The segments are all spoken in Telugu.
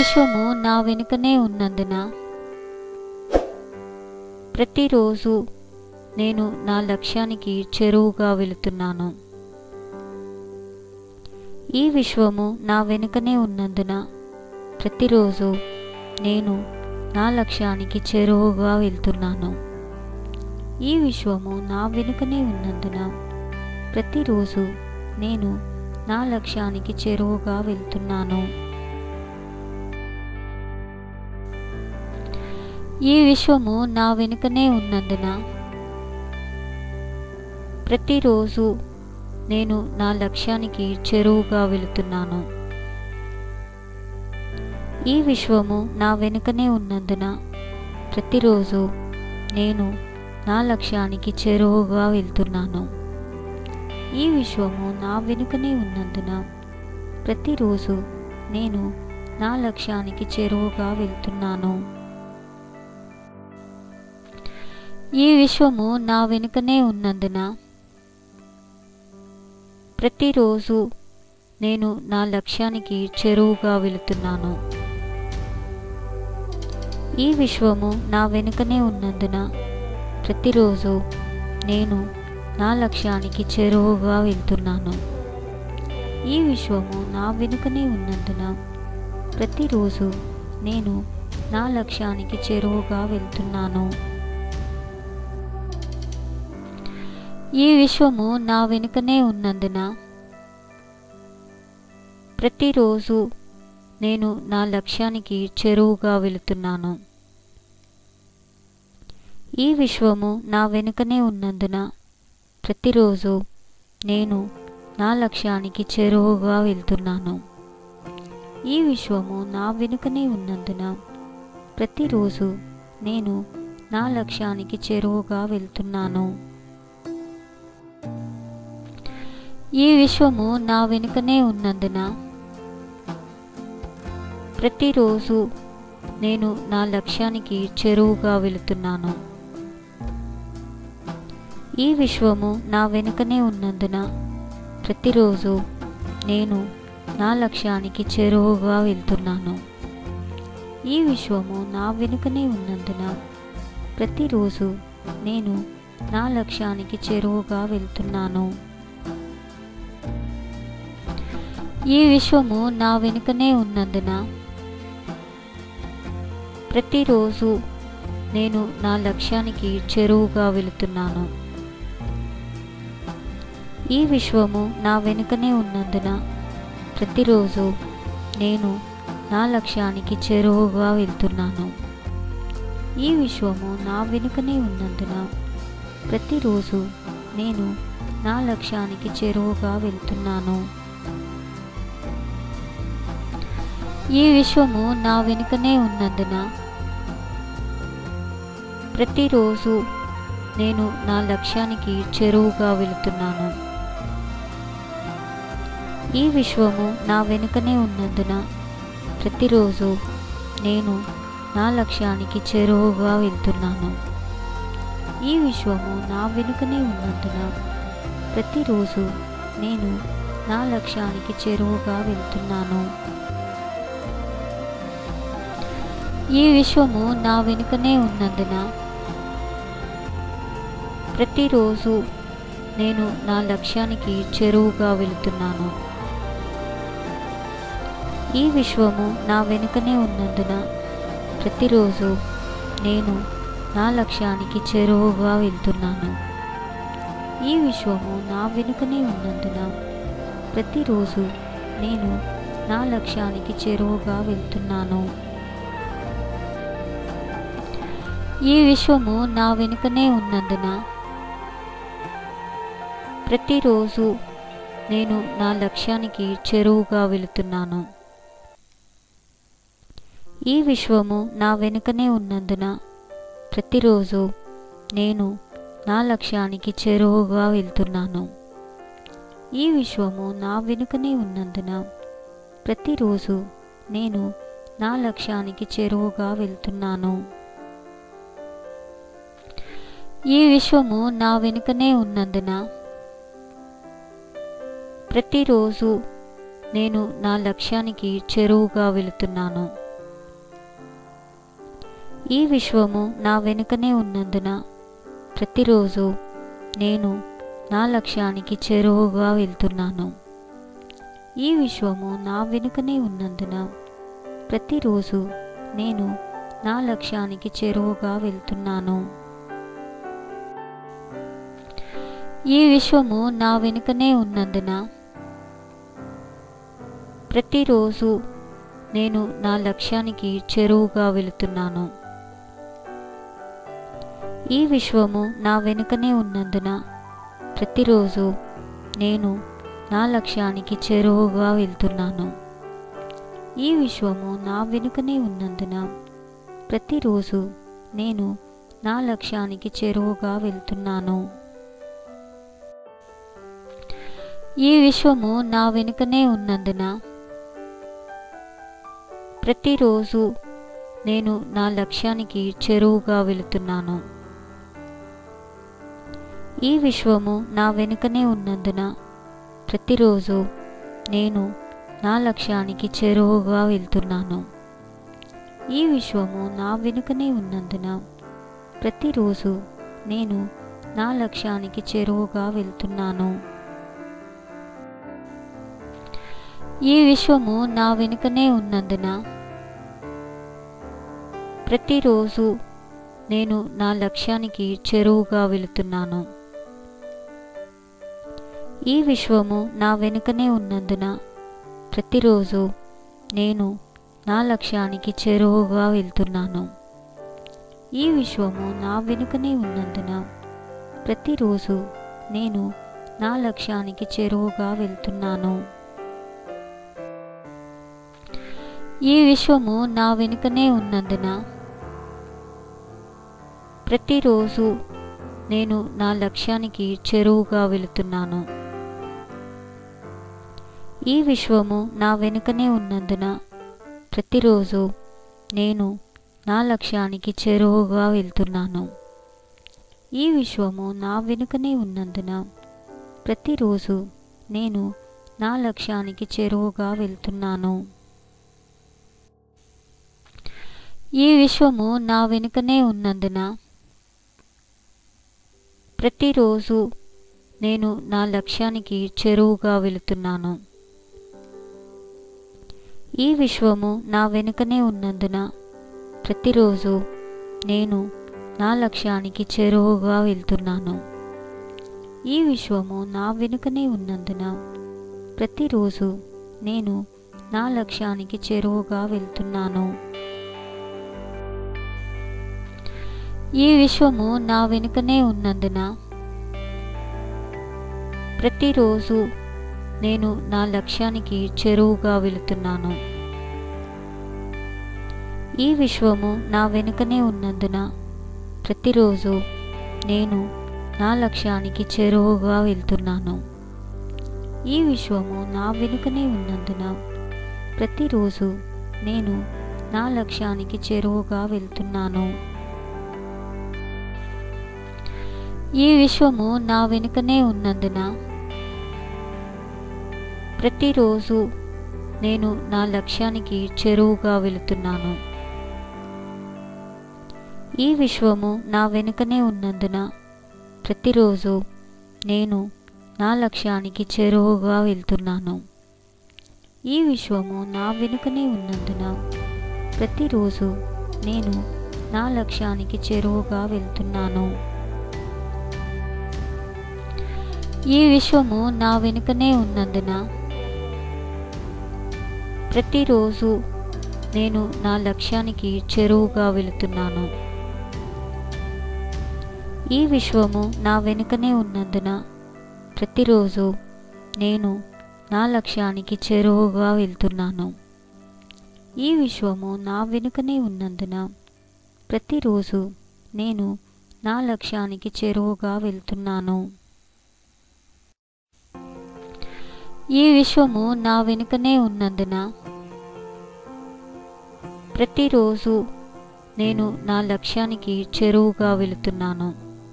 విశ్వము నా వెనుకనే ఉన్నందున ప్రతిరోజు నేను నా లక్ష్యానికి చెరువుగా వెళుతున్నాను ఈ విశ్వము నా వెనుకనే ఉన్నందున ప్రతిరోజు నేను నా లక్ష్యానికి చెరువుగా వెళ్తున్నాను ఈ విశ్వము నా వెనుకనే ఉన్నందున ప్రతిరోజు నేను నా లక్ష్యానికి చెరువుగా వెళ్తున్నాను ఈ విశ్వము నా వెనుకనే ఉన్నందున ప్రతిరోజు నేను నా లక్ష్యానికి చెరువుగా వెళుతున్నాను ఈ విశ్వము నా వెనుకనే ఉన్నందున ప్రతిరోజు నేను నా లక్ష్యానికి చెరువుగా వెళ్తున్నాను ఈ విశ్వము నా వెనుకనే ఉన్నందున ప్రతిరోజు నేను నా లక్ష్యానికి చెరువుగా వెళ్తున్నాను ఈ విశ్వము నా వెనుకనే ఉన్నందున ప్రతిరోజు నేను నా లక్ష్యానికి చెరువుగా వెళుతున్నాను ఈ విశ్వము నా వెనుకనే ఉన్నందున ప్రతిరోజు నేను నా లక్ష్యానికి చెరువుగా వెళ్తున్నాను ఈ విశ్వము నా వెనుకనే ఉన్నందున ప్రతిరోజు నేను నా లక్ష్యానికి చెరువుగా వెళ్తున్నాను ఈ విశ్వము నా వెనుకనే ఉన్నందున ప్రతిరోజు నేను నా లక్ష్యానికి చెరువుగా వెళుతున్నాను ఈ విశ్వము నా వెనుకనే ఉన్నందున ప్రతిరోజు నేను నా లక్ష్యానికి చెరువుగా వెళ్తున్నాను ఈ విశ్వము నా వెనుకనే ఉన్నందున ప్రతిరోజు నేను నా లక్ష్యానికి చెరువుగా వెళ్తున్నాను ఈ విశ్వము నా వెనుకనే ఉన్నందున ప్రతిరోజు నేను నా లక్ష్యానికి చెరువుగా వెళుతున్నాను ఈ విశ్వము నా వెనుకనే ఉన్నందున ప్రతిరోజు నేను నా లక్ష్యానికి చెరువుగా వెళ్తున్నాను ఈ విశ్వము నా వెనుకనే ఉన్నందున ప్రతిరోజు నేను నా లక్ష్యానికి చెరువుగా వెళ్తున్నాను ఈ విశ్వము నా వెనుకనే ఉన్నందున ప్రతిరోజు నేను నా లక్ష్యానికి చెరువుగా వెళుతున్నాను ఈ విశ్వము నా వెనుకనే ఉన్నందున ప్రతిరోజు నేను నా లక్ష్యానికి చెరువుగా వెళ్తున్నాను ఈ విశ్వము నా వెనుకనే ఉన్నందున ప్రతిరోజు నేను నా లక్ష్యానికి చెరువుగా వెళ్తున్నాను ఈ విశ్వము నా వెనుకనే ఉన్నందున ప్రతిరోజు నేను నా లక్ష్యానికి చెరువుగా వెళుతున్నాను ఈ విశ్వము నా వెనుకనే ఉన్నందున ప్రతిరోజు నేను నా లక్ష్యానికి చెరువుగా వెళ్తున్నాను ఈ విశ్వము నా వెనుకనే ఉన్నందున ప్రతిరోజు నేను నా లక్ష్యానికి చెరువుగా వెళ్తున్నాను ఈ విశ్వము నా వెనుకనే ఉన్నందున ప్రతిరోజు నేను నా లక్ష్యానికి చెరువుగా వెళుతున్నాను ఈ విశ్వము నా వెనుకనే ఉన్నందున ప్రతిరోజు నేను నా లక్ష్యానికి చెరువుగా వెళ్తున్నాను ఈ విశ్వము నా వెనుకనే ఉన్నందున ప్రతిరోజు నేను నా లక్ష్యానికి చెరువుగా వెళ్తున్నాను ఈ విశ్వము నా వెనుకనే ఉన్నందున ప్రతిరోజు నేను నా లక్ష్యానికి చెరువుగా వెళుతున్నాను ఈ విశ్వము నా వెనుకనే ఉన్నందున ప్రతిరోజు నేను నా లక్ష్యానికి చెరువుగా వెళ్తున్నాను ఈ విశ్వము నా వెనుకనే ఉన్నందున ప్రతిరోజు నేను నా లక్ష్యానికి చెరువుగా వెళ్తున్నాను ఈ విశ్వము నా వెనుకనే ఉన్నందున ప్రతిరోజు నేను నా లక్ష్యానికి చెరువుగా వెళుతున్నాను ఈ విశ్వము నా వెనుకనే ఉన్నందున ప్రతిరోజు నేను నా లక్ష్యానికి చేరువగా వెళ్తున్నాను ఈ విశ్వము నా వెనుకనే ఉన్నందున ప్రతిరోజు నేను నా లక్ష్యానికి చేరువగా వెళ్తున్నాను ఈ విశ్వము నా వెనుకనే ఉన్నందున ప్రతిరోజు నేను నా లక్ష్యానికి చేరువుగా వెళుతున్నాను ఈ విశ్వము నా వెనుకనే ఉన్నందున ప్రతిరోజు నేను నా లక్ష్యానికి చేరువుగా వెళ్తున్నాను ఈ విశ్వము నా వెనుకనే ఉన్నందున ప్రతిరోజు నేను నా లక్ష్యానికి చేరువుగా వెళ్తున్నాను ఈ విశ్వము నా వెనుకనే ఉన్నందున ప్రతిరోజు నేను నా లక్ష్యానికి చేరువుగా వెళుతున్నాను ఈ విశ్వము నా వెనుకనే ఉన్నందున ప్రతిరోజు నేను నా లక్ష్యానికి చేరువగా వెళ్తున్నాను ఈ విశ్వము నా వెనుకనే ఉన్నందున ప్రతిరోజు నేను నా లక్ష్యానికి చేరువగా వెళ్తున్నాను ఈ విశ్వము నా వెనుకనే ఉన్నందున ప్రతిరోజు నేను నా లక్ష్యానికి చేరువుగా వెళుతున్నాను ఈ విశ్వము నా వెనుకనే ఉన్నందున ప్రతిరోజు నేను నా లక్ష్యానికి చేరువగా వెళ్తున్నాను ఈ విశ్వము నా వెనుకనే ఉన్నందున ప్రతిరోజు నేను నా లక్ష్యానికి చేరువగా వెళ్తున్నాను ఈ విశ్వము నా వెనుకనే ఉన్నందున ప్రతిరోజు నేను నా లక్ష్యానికి చేరువుగా వెళుతున్నాను ఈ విశ్వము నా వెనుకనే ఉన్నందున ప్రతిరోజు నేను నా లక్ష్యానికి చేరువుగా వెళ్తున్నాను ఈ విశ్వము నా వెనుకనే ఉన్నందున ప్రతిరోజు నేను నా లక్ష్యానికి చేరువుగా వెళ్తున్నాను ఈ విశ్వము నా వెనుకనే ఉన్నందున ప్రతిరోజు నేను నా లక్ష్యానికి చేరువుగా వెళుతున్నాను ఈ విశ్వము నా వెనుకనే ఉన్నందున ప్రతిరోజు నేను నా లక్ష్యానికి చేరువుగా వెళ్తున్నాను ఈ విశ్వము నా వెనుకనే ఉన్నందున ప్రతిరోజు నేను నా లక్ష్యానికి చేరువుగా వెళ్తున్నాను ఈ విశ్వము నా వెనుకనే ఉన్నందున ప్రతిరోజు నేను నా లక్ష్యానికి చేరువుగా వెళుతున్నాను ఈ విశ్వము నా వెనుకనే ఉన్నందున ప్రతిరోజు నేను నా లక్ష్యానికి చేరువుగా వెళ్తున్నాను ఈ విశ్వము నా వెనుకనే ఉన్నందున ప్రతిరోజు నేను నా లక్ష్యానికి చేరువుగా వెళ్తున్నాను ఈ విశ్వము నా వెనుకనే ఉన్నందున ప్రతిరోజు నేను నా లక్ష్యానికి చేరువుగా వెళుతున్నాను ఈ విశ్వము నా వెనుకనే ఉన్నందున ప్రతిరోజు నేను నా లక్ష్యానికి చేరువుగా వెళ్తున్నాను ఈ విశ్వము నా వెనుకనే ఉన్నందున ప్రతిరోజు నేను నా లక్ష్యానికి చేరువుగా వెళ్తున్నాను ఈ విశ్వము నా వెనుకనే ఉన్నందున ప్రతిరోజు నేను నా లక్ష్యానికి చేరువుగా వెళుతున్నాను ఈ విశ్వము నా వెనుకనే ఉన్నందున ప్రతిరోజు నేను నా లక్ష్యానికి చేరువుగా వెళ్తున్నాను ఈ విశ్వము నా వెనుకనే ఉన్నందున ప్రతిరోజు నేను నా లక్ష్యానికి చేరువుగా వెళ్తున్నాను ఈ విశ్వము నా వెనుకనే ఉన్నందున ప్రతిరోజు నేను నా లక్ష్యానికి చేరువుగా వెళుతున్నాను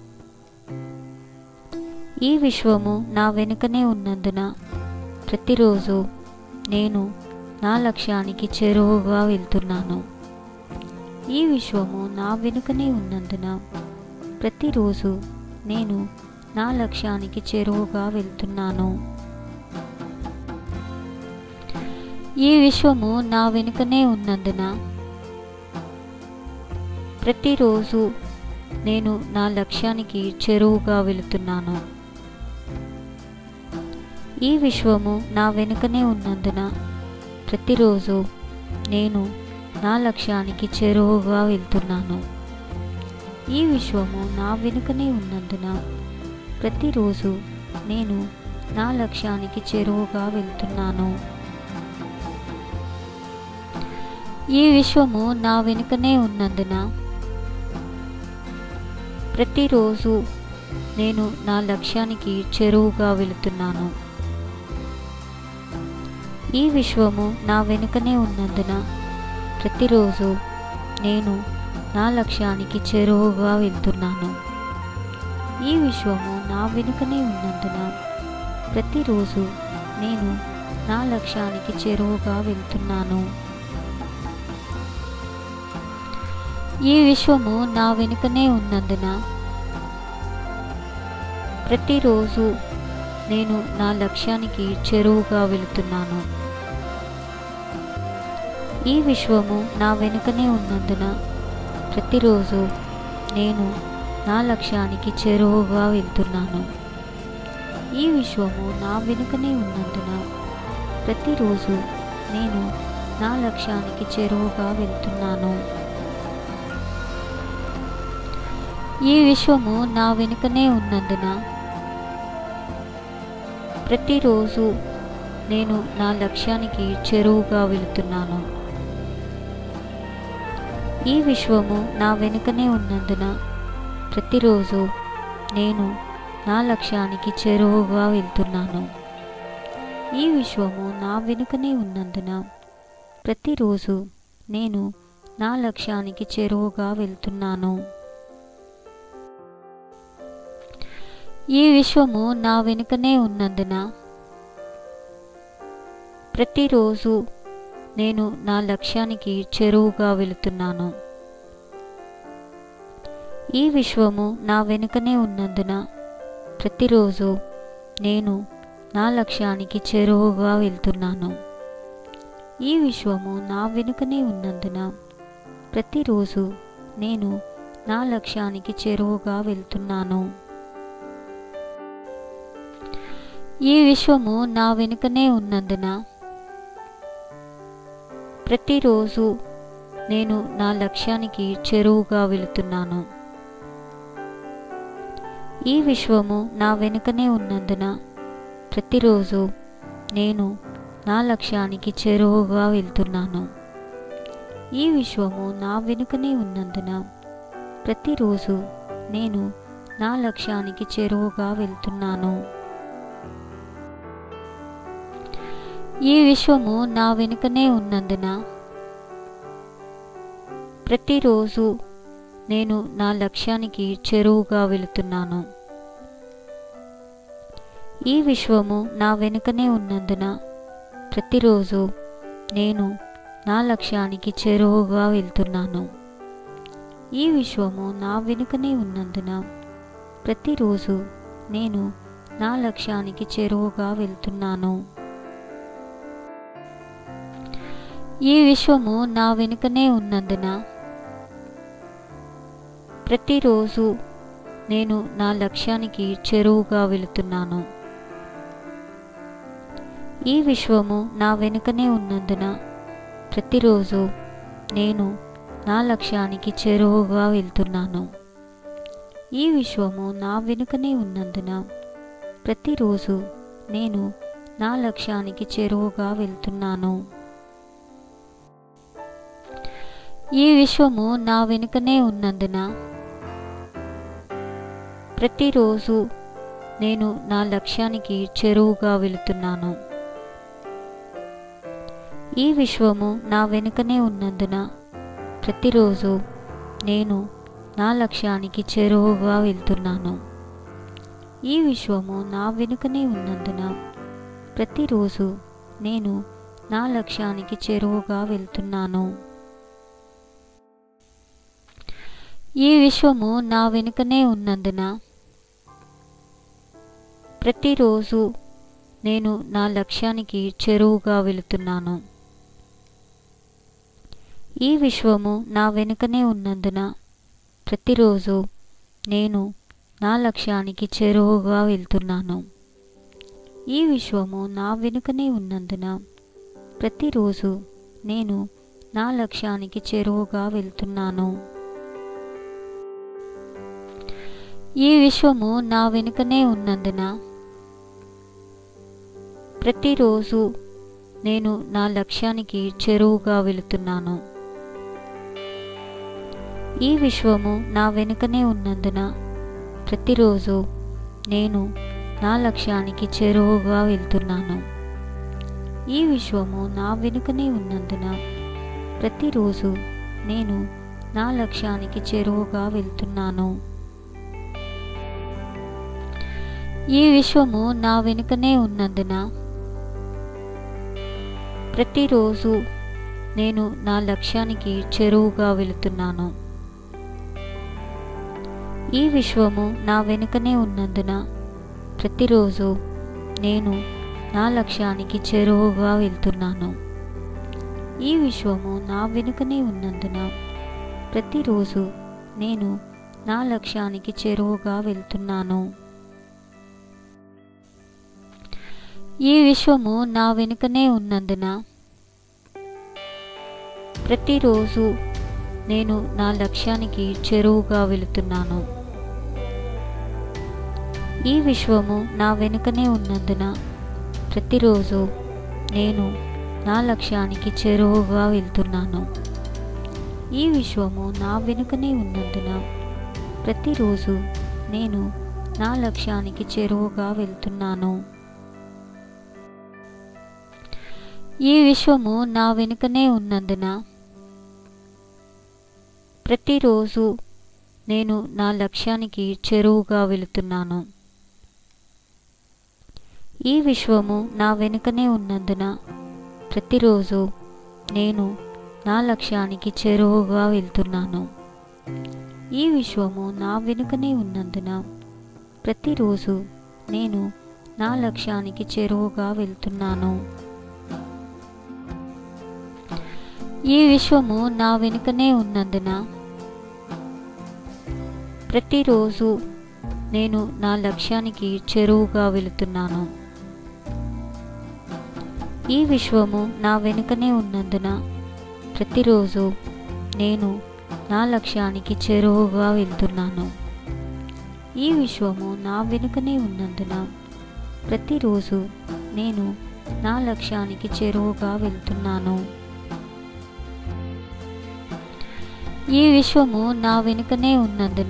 ఈ విశ్వము నా వెనుకనే ఉన్నందున ప్రతిరోజు నేను నా లక్ష్యానికి చేరువుగా వెళ్తున్నాను ఈ విశ్వము నా వెనుకనే ఉన్నందున ప్రతిరోజు నేను నా లక్ష్యానికి చేరువగా వెళ్తున్నాను ఈ విశ్వము నా వెనుకనే ఉన్నందున ప్రతిరోజు నేను నా లక్ష్యానికి చేరువుగా వెళుతున్నాను ఈ విశ్వము నా వెనుకనే ఉన్నందున ప్రతిరోజు నేను నా లక్ష్యానికి చేరువగా వెళ్తున్నాను ఈ విశ్వము నా వెనుకనే ఉన్నందున ప్రతిరోజు నేను నా లక్ష్యానికి చేరువగా వెళ్తున్నాను ఈ విశ్వము నా వెనుకనే ఉన్నందున ప్రతిరోజు నేను నా లక్ష్యానికి చేరువుగా వెళుతున్నాను ఈ విశ్వము నా వెనుకనే ఉన్నందున ప్రతిరోజు నేను నా లక్ష్యానికి చేరువగా వెళ్తున్నాను ఈ విశ్వము నా వెనుకనే ఉన్నందున ప్రతిరోజు నేను నా లక్ష్యానికి చేరువగా వెళ్తున్నాను ఈ విశ్వము నా వెనుకనే ఉన్నందున ప్రతిరోజు నేను నా లక్ష్యానికి చేరువుగా వెళుతున్నాను ఈ విశ్వము నా వెనుకనే ఉన్నందున ప్రతిరోజు నేను నా లక్ష్యానికి చేరువగా వెళ్తున్నాను ఈ విశ్వము నా వెనుకనే ఉన్నందున ప్రతిరోజు నేను నా లక్ష్యానికి చేరువగా వెళ్తున్నాను ఈ విశ్వము నా వెనుకనే ఉన్నందున ప్రతిరోజు నేను నా లక్ష్యానికి చేరువుగా వెళుతున్నాను ఈ విశ్వము నా వెనుకనే ఉన్నందున ప్రతిరోజు నేను నా లక్ష్యానికి చేరువుగా వెళ్తున్నాను ఈ విశ్వము నా వెనుకనే ఉన్నందున ప్రతిరోజు నేను నా లక్ష్యానికి చేరువుగా వెళ్తున్నాను ఈ విశ్వము నా వెనుకనే ఉన్నందున ప్రతిరోజు నేను నా లక్ష్యానికి చేరువుగా వెళుతున్నాను ఈ విశ్వము నా వెనుకనే ఉన్నందున ప్రతిరోజు నేను నా లక్ష్యానికి చేరువుగా వెళ్తున్నాను ఈ విశ్వము నా వెనుకనే ఉన్నందున ప్రతిరోజు నేను నా లక్ష్యానికి చేరువుగా వెళ్తున్నాను ఈ విశ్వము నా వెనుకనే ఉన్నందున ప్రతిరోజు నేను నా లక్ష్యానికి చేరువుగా వెళుతున్నాను ఈ విశ్వము నా వెనుకనే ఉన్నందున ప్రతిరోజు నేను నా లక్ష్యానికి చేరువుగా వెళ్తున్నాను ఈ విశ్వము నా వెనుకనే ఉన్నందున ప్రతిరోజు నేను నా లక్ష్యానికి చేరువుగా వెళ్తున్నాను ఈ విశ్వము నా వెనుకనే ఉన్నందున ప్రతిరోజు నేను నా లక్ష్యానికి చేరువుగా వెళుతున్నాను ఈ విశ్వము నా వెనుకనే ఉన్నందున ప్రతిరోజు నేను నా లక్ష్యానికి చేరువుగా వెళ్తున్నాను ఈ విశ్వము నా వెనుకనే ఉన్నందున ప్రతిరోజు నేను నా లక్ష్యానికి చేరువుగా వెళ్తున్నాను ఈ విశ్వము నా వెనుకనే ఉన్నందున ప్రతిరోజు నేను నా లక్ష్యానికి చేరువుగా వెళుతున్నాను ఈ విశ్వము నా వెనుకనే ఉన్నందున ప్రతిరోజు నేను నా లక్ష్యానికి చేరువుగా వెళ్తున్నాను ఈ విశ్వము నా వెనుకనే ఉన్నందున ప్రతిరోజు నేను నా లక్ష్యానికి చేరువుగా వెళ్తున్నాను ఈ విశ్వము నా వెనుకనే ఉన్నందున ప్రతిరోజు నేను నా లక్ష్యానికి చేరువుగా వెళుతున్నాను ఈ విశ్వము నా వెనుకనే ఉన్నందున ప్రతిరోజు నేను నా లక్ష్యానికి చేరువుగా వెళ్తున్నాను ఈ విశ్వము నా వెనుకనే ఉన్నందున ప్రతిరోజు నేను నా లక్ష్యానికి చేరువుగా వెళ్తున్నాను ఈ విశ్వము నా వెనుకనే ఉన్నందున ప్రతిరోజు నేను నా లక్ష్యానికి చెరువుగా వెళుతున్నాను ఈ విశ్వము నా వెనుకనే ఉన్నందున ప్రతిరోజు నేను నా లక్ష్యానికి చేరువగా వెళ్తున్నాను ఈ విశ్వము నా వెనుకనే ఉన్నందున ప్రతిరోజు నేను నా లక్ష్యానికి చేరువగా వెళ్తున్నాను ఈ విశ్వము నా వెనుకనే ఉన్నందున ప్రతిరోజు నేను నా లక్ష్యానికి చేరువుగా వెళుతున్నాను ఈ విశ్వము నా వెనుకనే ఉన్నందున ప్రతిరోజు నేను నా లక్ష్యానికి చేరువగా వెళ్తున్నాను ఈ విశ్వము నా వెనుకనే ఉన్నందున ప్రతిరోజు నేను నా లక్ష్యానికి చేరువగా వెళ్తున్నాను ఈ విశ్వము నా వెనుకనే ఉన్నందున ప్రతిరోజు నేను నా లక్ష్యానికి చేరువుగా వెళుతున్నాను ఈ విశ్వము నా వెనుకనే ఉన్నందున ప్రతిరోజు నేను నా లక్ష్యానికి చేరువగా వెళ్తున్నాను ఈ విశ్వము నా వెనుకనే ఉన్నందున ప్రతిరోజు నేను నా లక్ష్యానికి చేరువగా వెళ్తున్నాను ఈ విశ్వము నా వెనుకనే ఉన్నందున ప్రతిరోజు నేను నా లక్ష్యానికి చేరువుగా వెళుతున్నాను ఈ విశ్వము నా వెనుకనే ఉన్నందున ప్రతిరోజు నేను నా లక్ష్యానికి చేరువగా వెళ్తున్నాను ఈ విశ్వము నా వెనుకనే ఉన్నందున ప్రతిరోజు నేను నా లక్ష్యానికి చేరువగా వెళ్తున్నాను ఈ విశ్వము నా వెనుకనే ఉన్నందున ప్రతిరోజు నేను నా లక్ష్యానికి చేరువుగా వెళుతున్నాను ఈ విశ్వము నా వెనుకనే ఉన్నందున ప్రతిరోజు నేను నా లక్ష్యానికి చేరువగా వెళ్తున్నాను ఈ విశ్వము నా వెనుకనే ఉన్నందున ప్రతిరోజు నేను నా లక్ష్యానికి చేరువగా వెళ్తున్నాను ఈ విశ్వము నా వెనుకనే ఉన్నందున ప్రతిరోజు నేను నా లక్ష్యానికి చేరువుగా వెళుతున్నాను ఈ విశ్వము నా వెనుకనే ఉన్నందున ప్రతిరోజు నేను నా లక్ష్యానికి చేరువగా వెళ్తున్నాను ఈ విశ్వము నా వెనుకనే ఉన్నందున ప్రతిరోజు నేను నా లక్ష్యానికి చేరువగా వెళ్తున్నాను ఈ విశ్వము నా వెనుకనే ఉన్నందున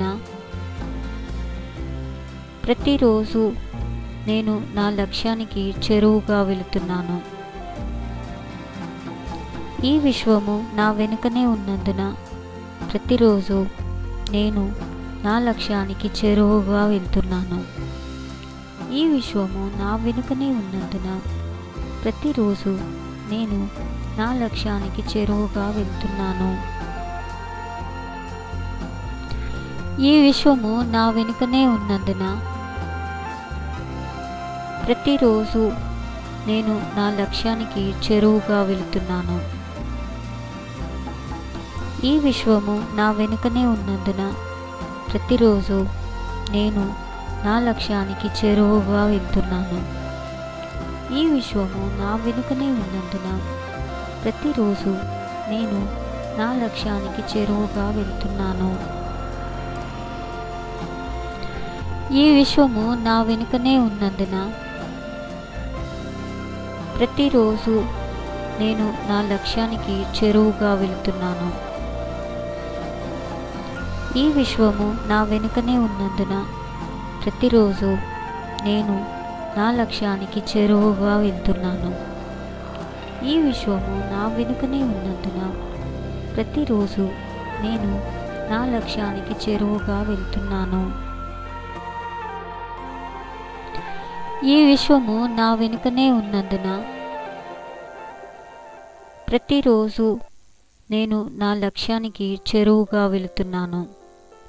ప్రతిరోజు నేను నా లక్ష్యానికి చేరువుగా వెళుతున్నాను ఈ విశ్వము నా వెనుకనే ఉన్నందున ప్రతిరోజు నేను నా లక్ష్యానికి చేరువగా వెళ్తున్నాను ఈ విశ్వము నా వెనుకనే ఉన్నందున ప్రతిరోజు నేను నా లక్ష్యానికి చేరువగా వెళ్తున్నాను ఈ విశ్వము నా వెనుకనే ఉన్నందున ప్రతిరోజు నేను నా లక్ష్యానికి చేరువుగా వెళుతున్నాను ఈ విశ్వము నా వెనుకనే ఉన్నందున ప్రతిరోజు నేను నా లక్ష్యానికి చేరువగా వెళ్తున్నాను ఈ విశ్వము నా వెనుకనే ఉన్నందున ప్రతిరోజు నేను నా లక్ష్యానికి చేరువగా వెళ్తున్నాను ఈ విశ్వము నా వెనుకనే ఉన్నందున ప్రతిరోజు నేను నా లక్ష్యానికి చేరువుగా వెళుతున్నాను ఈ విశ్వము నా వెనుకనే ఉన్నందున ప్రతిరోజు నేను నా లక్ష్యానికి చేరువగా వెళ్తున్నాను ఈ విశ్వము నా వెనుకనే ఉన్నందున ప్రతిరోజు నేను నా లక్ష్యానికి చేరువగా వెళ్తున్నాను ఈ విశ్వము నా వెనుకనే ఉన్నందున ప్రతిరోజు నేను నా లక్ష్యానికి చేరువుగా వెళుతున్నాను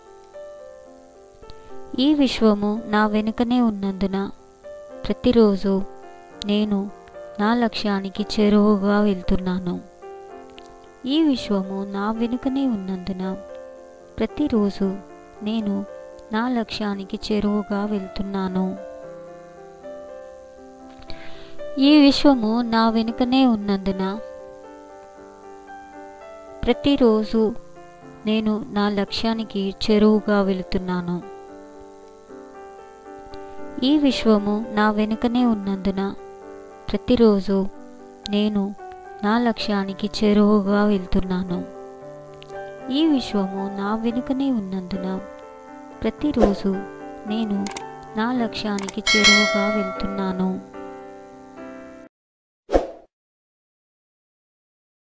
ఈ విశ్వము నా వెనుకనే ఉన్నందున ప్రతిరోజు నేను నా లక్ష్యానికి చేరువగా వెళ్తున్నాను ఈ విశ్వము నా వెనుకనే ఉన్నందున ప్రతిరోజు నేను నా లక్ష్యానికి చేరువగా వెళ్తున్నాను ఈ విశ్వము నా వెనుకనే ఉన్నందున ప్రతిరోజు నేను నా లక్ష్యానికి చేరువుగా వెళుతున్నాను ఈ విశ్వము నా వెనుకనే ఉన్నందున ప్రతిరోజు నేను నా లక్ష్యానికి చేరువగా వెళ్తున్నాను ఈ విశ్వము నా వెనుకనే ఉన్నందున ప్రతిరోజు నేను నా లక్ష్యానికి చేరువగా వెళ్తున్నాను